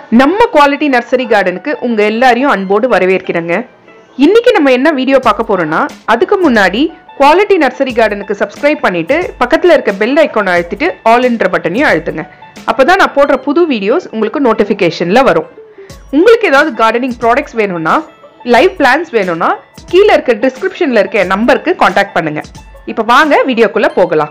நம்ம quality nursery கார்டனுக்கு உங்க எல்லாரையும் அன்போடு வரவேற்கிறேங்க இன்னைக்கு நம்ம என்ன வீடியோ பார்க்க போறோம்னா அதுக்கு முன்னாடி குவாலிட்டி நர்சரி கார்டனுக்கு சப்ஸ்கிரைப் பண்ணிட்டு பக்கத்துல இருக்க பெல் ஐக்கானை அழுத்திட்டு ஆல் என்ற பட்டனையும் அழுத்துங்க அப்பதான் நான் போடுற புது வீடியோஸ் உங்களுக்கு நோட்டிஃபிகேஷன்ல வரும் உங்களுக்கு ஏதாவது கார்டனிங் ப்ராடக்ட்ஸ் வேணும்னா லைவ் பிளான்ஸ் வேணும்னா கீழே இருக்க டிஸ்கிரிப்ஷன்ல இருக்க நம்பருக்கு காண்டாக்ட் பண்ணுங்க இப்போ வாங்க வீடியோக்குள்ள போகலாம்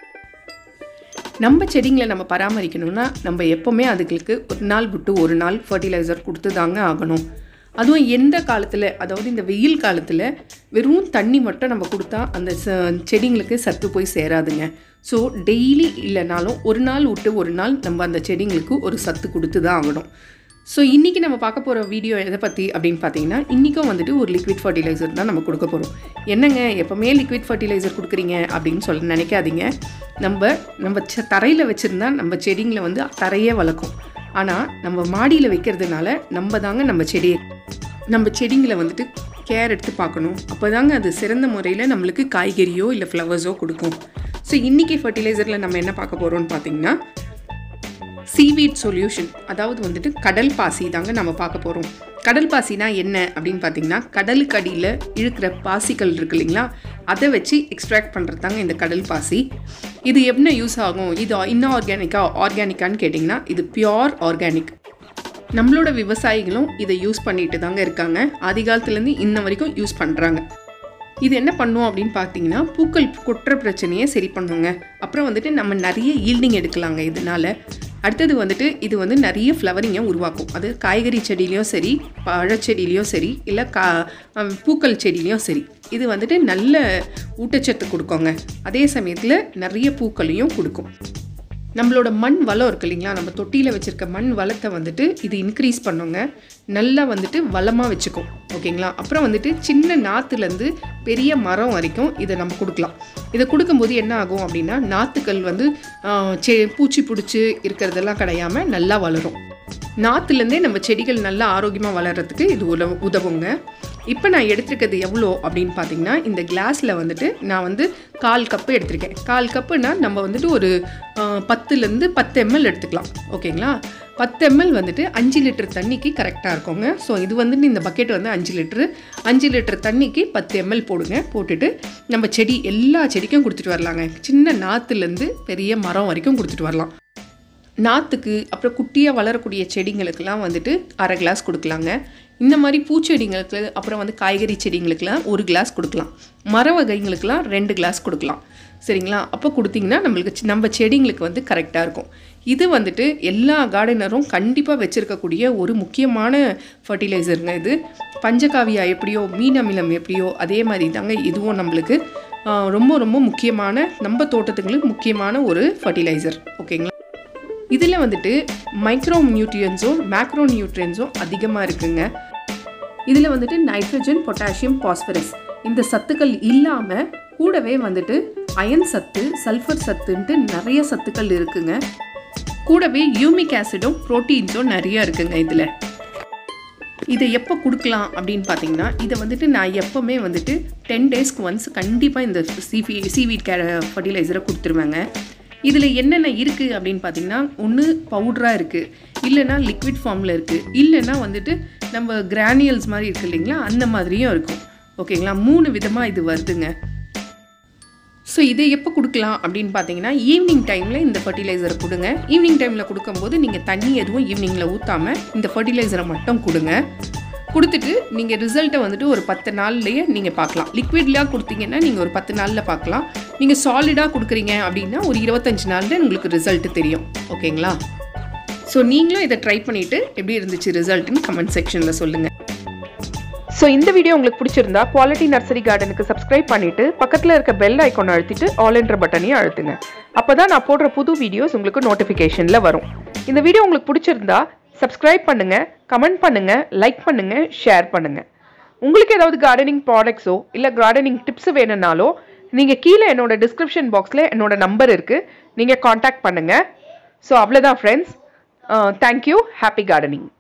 நம்ம செடிங்களை நம்ம பராமரிக்கணும்னா நம்ம எப்போவுமே அதுகளுக்கு ஒரு நாள் விட்டு ஒரு நாள் ஃபர்டிலைசர் கொடுத்து தாங்க ஆகணும் அதுவும் எந்த காலத்தில் அதாவது இந்த வெயில் காலத்தில் வெறும் தண்ணி மட்டும் நம்ம கொடுத்தா அந்த ச செடிங்களுக்கு சத்து போய் சேராதுங்க ஸோ டெய்லி இல்லைனாலும் ஒரு நாள் விட்டு ஒரு நாள் நம்ம அந்த செடிங்களுக்கு ஒரு சத்து கொடுத்து தான் ஆகணும் ஸோ இன்றைக்கி நம்ம பார்க்க போகிற வீடியோ எதை பற்றி அப்படின்னு பார்த்தீங்கன்னா இன்றைக்கும் வந்துட்டு ஒரு லிக்விட் ஃபர்டிலைசர் தான் நம்ம கொடுக்க போகிறோம் என்னங்க எப்போவுமே லிக்விட் ஃபர்டிலைசர் கொடுக்குறீங்க அப்படின்னு சொல்ல நினைக்காதீங்க நம்ம நம்ம ச தரையில் வச்சுருந்தா நம்ம செடிங்களை வந்து தரையே வளர்க்கும் ஆனால் நம்ம மாடியில் வைக்கிறதுனால நம்ம தாங்க நம்ம செடியை நம்ம செடிங்களை வந்துட்டு கேர் எடுத்து பார்க்கணும் அப்போ தாங்க அது சிறந்த முறையில் நம்மளுக்கு காய்கறியோ இல்லை ஃப்ளவர்ஸோ கொடுக்கும் ஸோ இன்றைக்கி ஃபர்டிலைசரில் நம்ம என்ன பார்க்க போகிறோம்னு பார்த்தீங்கன்னா சீவீட் சொல்யூஷன் அதாவது வந்துட்டு கடல் பாசி தாங்க நம்ம பார்க்க போகிறோம் கடல் பாசினா என்ன அப்படின்னு பார்த்தீங்கன்னா கடலுக்கு அடியில் இழுக்கிற பாசிகள் இருக்கு இல்லைங்களா அதை வச்சு எக்ஸ்ட்ராக்ட் பண்ணுறது தாங்க இந்த கடல் பாசி இது என்ன யூஸ் ஆகும் இது இன்னும் ஆர்கானிக்கா ஆர்கானிக்கான்னு கேட்டிங்கன்னா இது பியோர் ஆர்கானிக் நம்மளோட விவசாயிகளும் இதை யூஸ் பண்ணிட்டு தாங்க இருக்காங்க ஆதி காலத்துலேருந்து இன்ன வரைக்கும் யூஸ் பண்ணுறாங்க இது என்ன பண்ணும் அப்படின்னு பார்த்தீங்கன்னா பூக்கள் கொட்டுற பிரச்சனையை சரி பண்ணுங்க அப்புறம் வந்துட்டு நம்ம நிறைய ஈல்டிங் எடுக்கலாங்க இதனால அடுத்தது வந்துட்டு இது வந்து நிறைய ஃப்ளவரிங்கை உருவாக்கும் அது காய்கறி செடியிலையும் சரி பழச்செடியிலையும் சரி இல்லை கா அஹ் பூக்கள் செடியிலையும் சரி இது வந்துட்டு நல்ல ஊட்டச்சத்து கொடுக்குங்க அதே சமயத்தில் நிறைய பூக்களையும் கொடுக்கும் நம்மளோட மண் வளம் இருக்கு இல்லைங்களா நம்ம தொட்டியில் வச்சுருக்க மண் வளத்தை வந்துட்டு இது இன்க்ரீஸ் பண்ணுங்க நல்லா வந்துட்டு வளமாக வச்சுக்கும் ஓகேங்களா அப்புறம் வந்துட்டு சின்ன நாற்றுலேருந்து பெரிய மரம் வரைக்கும் இதை நம்ம கொடுக்கலாம் இதை கொடுக்கும்போது என்ன ஆகும் அப்படின்னா நாற்றுக்கள் வந்து ஆஹ், செ பூச்சி பிடிச்சி இருக்கிறதெல்லாம் கிடையாம நல்லா வளரும் நாற்றுலேருந்தே நம்ம செடிகள் நல்லா ஆரோக்கியமாக வளர்கிறதுக்கு இது உதவு உதவுங்க இப்போ நான் எடுத்திருக்கிறது எவ்வளோ அப்படின்னு பார்த்தீங்கன்னா இந்த கிளாஸில் வந்துட்டு நான் வந்து கால் கப்பு எடுத்திருக்கேன் கால் கப்புனா நம்ம வந்துட்டு ஒரு ஆஹ், பத்துலேருந்து பத்து எம்எல் எடுத்துக்கலாம் ஓகேங்களா பத்து எம்எல் வந்துட்டு அஞ்சு லிட்டர் தண்ணிக்கு கரெக்டாக இருக்குங்க ஸோ இது வந்துட்டு இந்த பக்கெட் வந்து அஞ்சு லிட்டரு அஞ்சு லிட்டர் தண்ணிக்கு பத்து எம்எல் போடுங்க போட்டுட்டு நம்ம செடி எல்லா செடிக்கும் கொடுத்துட்டு வரலாங்க சின்ன நாற்றுலேருந்து பெரிய மரம் வரைக்கும் கொடுத்துட்டு வரலாம் நாற்றுக்கு அப்புறம் குட்டியாக வளரக்கூடிய செடிங்களுக்கெல்லாம் வந்துட்டு அரை கிளாஸ் கொடுக்கலாங்க இந்த மாதிரி பூச்செடிங்களுக்கு அப்புறம் வந்து காய்கறி செடிங்களுக்கெல்லாம் ஒரு கிளாஸ் கொடுக்கலாம் மர வகைங்களுக்கெல்லாம் ரெண்டு கிளாஸ் கொடுக்கலாம் சரிங்களா அப்போ கொடுத்தீங்கன்னா நம்மளுக்கு சி- நம்ம செடிங்களுக்கு வந்து கரெக்டாக இருக்கும் இது வந்துட்டு எல்லா கார்டனரும் கண்டிப்பாக வச்சுருக்கக்கூடிய ஒரு முக்கியமான ஃபர்டிலைசருங்க இது பஞ்சகாவியா எப்படியோ மீன் அமிலம் எப்படியோ அதே மாதிரி தாங்க இதுவும் நம்மளுக்கு ஆ, ரொம்ப ரொம்ப முக்கியமான நம்ம தோட்டத்துங்களுக்கு முக்கியமான ஒரு ஃபர்டிலைசர் ஓகேங்களா இதில் வந்துட்டு மைக்ரோ நியூட்ரியன்ஸும் மேக்ரோ நியூட்ரியன்ஸும் அதிகமாக இருக்குங்க இதில் வந்துட்டு நைட்ரஜன் பொட்டாசியம் பாஸ்பரஸ் இந்த சத்துக்கள் இல்லாமல் கூடவே வந்துட்டு அயன் சத்து சல்ஃபர் சத்துன்ட்டு நிறைய சத்துக்கள் இருக்குங்க கூடவே யூமிக் ஆசிடும் ப்ரோட்டீன்ஸும் நிறைய இருக்குங்க இதில் இதை எப்போ கொடுக்கலாம் அப்படின்னு பார்த்தீங்கன்னா இதை வந்துட்டு நான் எப்போவுமே வந்துட்டு டென் டேஸ்க்கு ஒன்ஸ் கண்டிப்பாக இந்த சிவி சீவீட் கே ஃபர்டிலைசரை கொடுத்துருவேங்க இதில் என்னென்ன இருக்குது அப்படின்னு பார்த்தீங்கன்னா ஒன்று பவுடராக இருக்குது இல்லைன்னா லிக்விட் ஃபார்மில் இருக்குது இல்லைன்னா வந்துட்டு நம்ம கிரானியல்ஸ் மாதிரி இருக்கு இல்லைங்களா அந்த மாதிரியும் இருக்கும் ஓகேங்களா மூணு விதமாக இது வருதுங்க ஸோ இதை எப்போ கொடுக்கலாம் அப்படின்னு பார்த்தீங்கன்னா ஈவினிங் டைமில் இந்த ஃபர்டிலைசரை கொடுங்க ஈவினிங் டைமில் கொடுக்கும்போது நீங்கள் தண்ணி எதுவும் ஈவினிங்கில் ஊற்றாமல் இந்த ஃபர்டிலைசரை மட்டும் கொடுங்க கொடுத்துட்டு நீங்கள் ரிசல்ட்டை வந்துட்டு ஒரு பத்து நாள்லேயே நீங்கள் பார்க்கலாம் லிக்விட்லாம் கொடுத்தீங்கன்னா நீங்கள் ஒரு பத்து நாளில் பார்க்கலாம் நீங்கள் சாலிடாக கொடுக்குறீங்க அப்படின்னா ஒரு இருபத்தஞ்சு நாளில் உங்களுக்கு ரிசல்ட்டு தெரியும் ஓகேங்களா ஸோ நீங்களும் இதை ட்ரை பண்ணிவிட்டு எப்படி இருந்துச்சு ரிசல்ட்டுன்னு கமெண்ட் செக்ஷனில் சொல்லுங்கள் ஸோ இந்த வீடியோ உங்களுக்கு பிடிச்சிருந்தா குவாலிட்டி நர்சரி கார்டனுக்கு சப்ஸ்கிரைப் பண்ணிட்டு பக்கத்தில் இருக்க பெல் ஐக்கானை அழுத்திட்டு ஆல் என்ற பட்டனையும் அழுத்துங்க அப்பதான் நான் போடுற புது வீடியோஸ் உங்களுக்கு நோட்டிஃபிகேஷனில் வரும் இந்த வீடியோ உங்களுக்கு பிடிச்சிருந்தா சப்ஸ்கிரைப் பண்ணுங்க கமெண்ட் பண்ணுங்க லைக் பண்ணுங்க ஷேர் பண்ணுங்க உங்களுக்கு ஏதாவது கார்டனிங் ப்ராடக்ட்ஸோ இல்லை கார்டனிங் டிப்ஸ் வேணும்னாலோ நீங்கள் கீழே என்னோட டிஸ்கிரிப்ஷன் பாக்ஸில் என்னோட நம்பர் இருக்குது நீங்கள் காண்டாக்ட் பண்ணுங்கள் ஸோ அவ்வளோதான் ஃப்ரெண்ட்ஸ் தேங்க்யூ ஹாப்பி கார்டனிங்